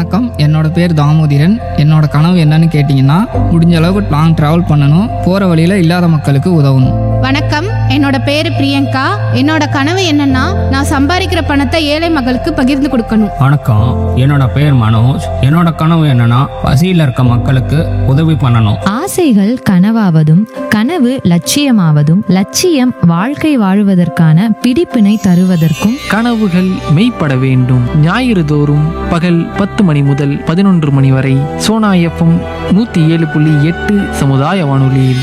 வணக்கம் என்னோட பேர் தாமோதிரன் என்னோட கனவு என்னன்னு கேட்டிங்கன்னா முடிஞ்ச அளவுக்கு லாங் ட்ராவல் பண்ணணும் போகிற வழியில் இல்லாத மக்களுக்கு உதவணும் வணக்கம் என்னோட பேரு பிரியங்கா என்னோட கனவு என்னன்னா நான் சம்பாதிக்கிற பணத்தை ஏழை மக்களுக்கு பகிர்ந்து கொடுக்கணும் வணக்கம் என்னோட பேர் மனோஜ் என்னோட கனவு என்னன்னா பசியில் இருக்க மக்களுக்கு உதவி பண்ணணும் ஆசைகள் கனவாவதும் கனவு லட்சியமாவதும் லட்சியம் வாழ்க்கை வாழுவதற்கான பிடிப்பினை தருவதற்கும் கனவுகள் மெய்ப்பட வேண்டும் ஞாயிறு தோறும் பகல் பத்து மணி முதல் பதினொன்று மணி வரை சோனா எஃப்எம் நூற்றி ஏழு புள்ளி எட்டு சமுதாய வானொலியில்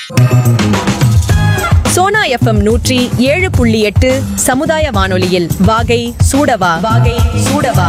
சோனா எஃப்எம் நூற்றி ஏழு புள்ளி எட்டு சமுதாய வானொலியில் வாகை சூடவா வாகை சூடவா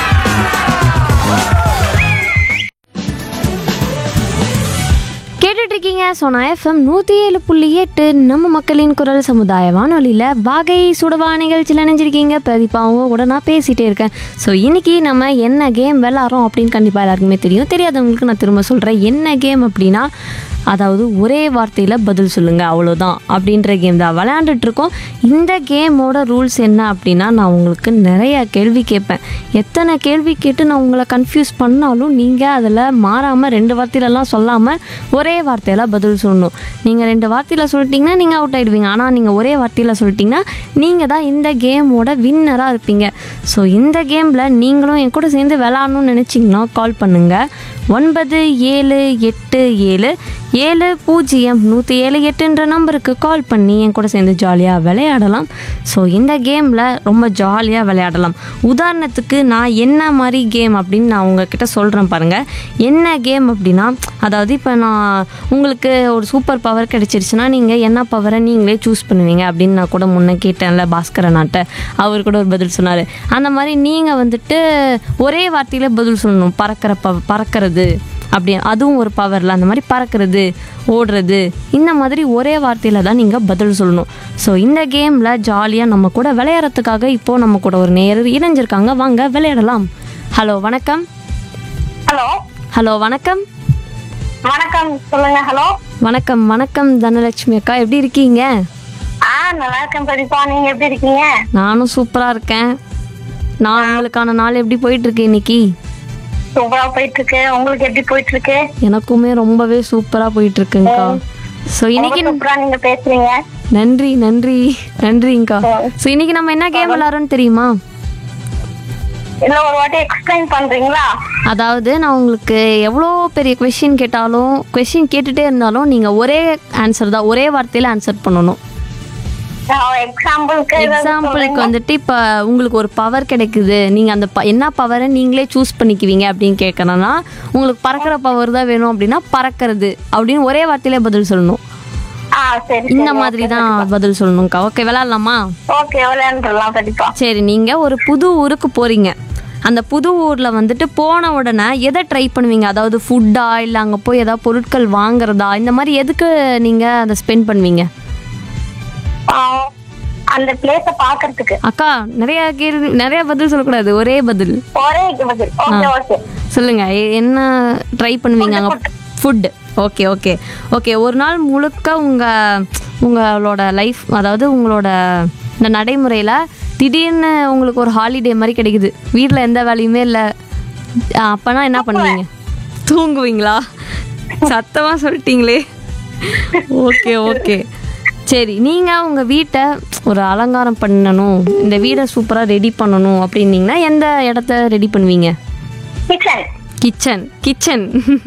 கேட்டுட்டு இருக்கீங்க சோனா எஃப்எம் நூற்றி ஏழு புள்ளி எட்டு நம்ம மக்களின் குரல் சமுதாய வானொலியில் வாகை சுடவா நிகழ்ச்சியில் நினைஞ்சிருக்கீங்க பிரதீபா அவங்க கூட நான் பேசிகிட்டே இருக்கேன் ஸோ இன்னைக்கு நம்ம என்ன கேம் விளாட்றோம் அப்படின்னு கண்டிப்பாக எல்லாருக்குமே தெரியும் தெரியாதவங்களுக்கு நான் திரும்ப சொல்கிறேன் என்ன கேம் அப்படின்னா அதாவது ஒரே வார்த்தையில் பதில் சொல்லுங்கள் அவ்வளோதான் அப்படின்ற கேம் தான் விளையாண்டுட்டு இருக்கோம் இந்த கேமோட ரூல்ஸ் என்ன அப்படின்னா நான் உங்களுக்கு நிறைய கேள்வி கேட்பேன் எத்தனை கேள்வி கேட்டு நான் உங்களை கன்ஃபியூஸ் பண்ணாலும் நீங்கள் அதில் மாறாமல் ரெண்டு வார்த்தையிலலாம் சொல்லாமல் ஒரே வார்த்தையில் பதில் சொல்லணும் நீங்கள் ரெண்டு வார்த்தையில் சொல்லிட்டீங்கன்னா நீங்கள் அவுட் ஆகிடுவீங்க ஆனால் நீங்கள் ஒரே வார்த்தையில் சொல்லிட்டீங்கன்னா நீங்கள் தான் இந்த கேமோட வின்னராக இருப்பீங்க ஸோ இந்த கேமில் நீங்களும் என் கூட சேர்ந்து விளாட்ணும்னு நினச்சிங்கன்னா கால் பண்ணுங்கள் ஒன்பது ஏழு எட்டு ஏழு ஏழு பூஜ்ஜியம் நூற்றி ஏழு எட்டுன்ற நம்பருக்கு கால் பண்ணி என் கூட சேர்ந்து ஜாலியாக விளையாடலாம் ஸோ இந்த கேமில் ரொம்ப ஜாலியாக விளையாடலாம் உதாரணத்துக்கு நான் என்ன மாதிரி கேம் அப்படின்னு நான் உங்ககிட்ட சொல்கிறேன் பாருங்கள் என்ன கேம் அப்படின்னா அதாவது இப்போ நான் உங்களுக்கு ஒரு சூப்பர் பவர் கிடைச்சிருச்சுன்னா நீங்கள் என்ன பவரை நீங்களே சூஸ் பண்ணுவீங்க அப்படின்னு நான் கூட முன்ன கேட்டேன்ல பாஸ்கரனாட்ட அவர் கூட ஒரு பதில் சொன்னார் அந்த மாதிரி நீங்கள் வந்துட்டு ஒரே வார்த்தையில் பதில் சொல்லணும் பறக்கிற ப பறக்கிறது அப்படி அதுவும் ஒரு பவரில் அந்த மாதிரி பறக்கிறது ஓடுறது இந்த மாதிரி ஒரே வார்த்தையில் தான் நீங்கள் பதில் சொல்லணும் ஸோ இந்த கேமில் ஜாலியாக நம்ம கூட விளையாடுறதுக்காக இப்போது நம்ம கூட ஒரு நேர் இணைஞ்சிருக்காங்க வாங்க விளையாடலாம் ஹலோ வணக்கம் ஹலோ ஹலோ வணக்கம் வணக்கம் சொல்லுங்க ஹலோ வணக்கம் வணக்கம் தனலட்சுமி அக்கா எப்படி இருக்கீங்க ஆ நல்லா இருக்கேன் பிரதீபா நீங்க எப்படி இருக்கீங்க நானும் சூப்பராக இருக்கேன் நான் உங்களுக்கான நாள் எப்படி போயிட்டுருக்கு இன்னைக்கு சூப்பரா போயிட்டு இருக்கு உங்களுக்கு எப்படி போயிட்டு இருக்கு எனக்குமே ரொம்பவே சூப்பராக போயிட்டுருக்குங்கக்கா ஸோ ரொம்ப இன்னைக்கு சூப்பரா நீங்க பேசுறீங்க நன்றி நன்றி நன்றிங்கக்கா ஸோ இன்னைக்கு நம்ம என்ன கேம் விளாட்றோன்னு தெரியுமா இல்ல ஒரு வாட்டி எக்ஸ்பிளைன் பண்றீங்களா அதாவது நான் உங்களுக்கு எவ்வளோ பெரிய கொஷின் கேட்டாலும் கொஷின் கேட்டுட்டே இருந்தாலும் நீங்கள் ஒரே ஆன்சர் தான் ஒரே வார்த்தையில் ஆன்சர் பண்ணணும் எக்ஸாம்பிளுக்கு எக்ஸாம்பிளுக்கு வந்துட்டு இப்போ உங்களுக்கு ஒரு பவர் கிடைக்குது நீங்கள் அந்த ப- என்ன பவரை நீங்களே சூஸ் பண்ணிக்குவீங்க அப்படின்னு கேட்கணும்னா உங்களுக்கு பறக்கிற பவர் தான் வேணும் அப்படின்னா பறக்கிறது அப்படின்னு ஒரே வார்த்தையிலே பதில் சொல்லணும் ஆ சரி இந்த மாதிரி தான் பதில் சொல்லணும்க்கா ஓகே விளாட்லாமா ஓகே விளையாண்டுலாம் பிரதீபா சரி நீங்கள் ஒரு புது ஊருக்கு போகிறீங்க அந்த புது ஊரில் வந்துட்டு போன உடனே எதை ட்ரை பண்ணுவீங்க அதாவது ஃபுட்டா இல்லை அங்கே போய் ஏதாவது பொருட்கள் வாங்குறதா இந்த மாதிரி எதுக்கு நீங்கள் அதை ஸ்பெண்ட் பண்ணுவீங்க ஆ, அந்த பிளேஸ பாக்குறதுக்கு அக்கா நிறைய கேள்வி நிறைய பதில் சொல்லக்கூடாது ஒரே பதில் ஒரே பதில் ஓகே ஓகே சொல்லுங்க எ- என்ன ட்ரை பண்ணுவீங்க அங்கே ஃபுட் ஓகே ஓகே ஓகே ஒரு நாள் முழுக்க உங்கள் உங்களோட லைஃப் அதாவது உங்களோட இந்த நடைமுறையில் திடீர்னு உங்களுக்கு ஒரு ஹாலிடே மாதிரி கிடைக்குது வீட்டில் எந்த வேலையுமே இல்லை அப்போனா என்ன பண்ணுவீங்க தூங்குவீங்களா சத்தமாக சொல்லிட்டீங்களே ஓகே ஓகே சரி நீங்கள் உங்கள் வீட்டை ஒரு அலங்காரம் பண்ணணும் இந்த வீடை சூப்பராக ரெடி பண்ணணும் அப்படின்னீங்கன்னா எந்த இடத்த ரெடி பண்ணுவீங்க கிச்சன் கிச்சன் கிச்சன்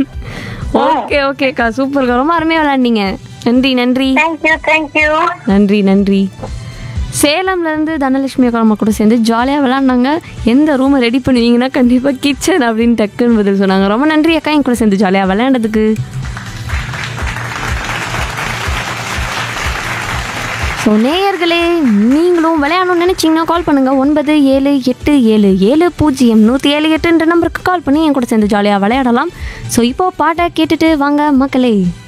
ஓகே ஓகேக்கா சூப்பர்க்கா ரொம்ப அருமையாக விளாண்டீங்க நன்றி நன்றி தேங்க்யூ தேங்க்யூ நன்றி நன்றி சேலம்ல இருந்து தனலட்சுமி அக்கா நம்ம கூட சேர்ந்து ஜாலியாக விளாண்டாங்க எந்த ரூமை ரெடி பண்ணுவீங்கன்னா கண்டிப்பாக கிச்சன் அப்படின்னு டக்குன்னு பதில் சொன்னாங்க ரொம்ப நன்றி அக்கா என் கூட சேர்ந்து ஜாலியாக விளையாண்டதுக்கு ஸோ நேயர்களே நீங்களும் விளையாடணும்னு நினச்சிங்கன்னா கால் பண்ணுங்கள் ஒன்பது ஏழு எட்டு ஏழு ஏழு பூஜ்ஜியம் நூற்றி ஏழு எட்டுன்ற நம்பருக்கு கால் பண்ணி என் கூட சேர்ந்து ஜாலியாக விளையாடலாம் ஸோ இப்போ பாட்டை கேட்டுட்டு வாங்க மக்களே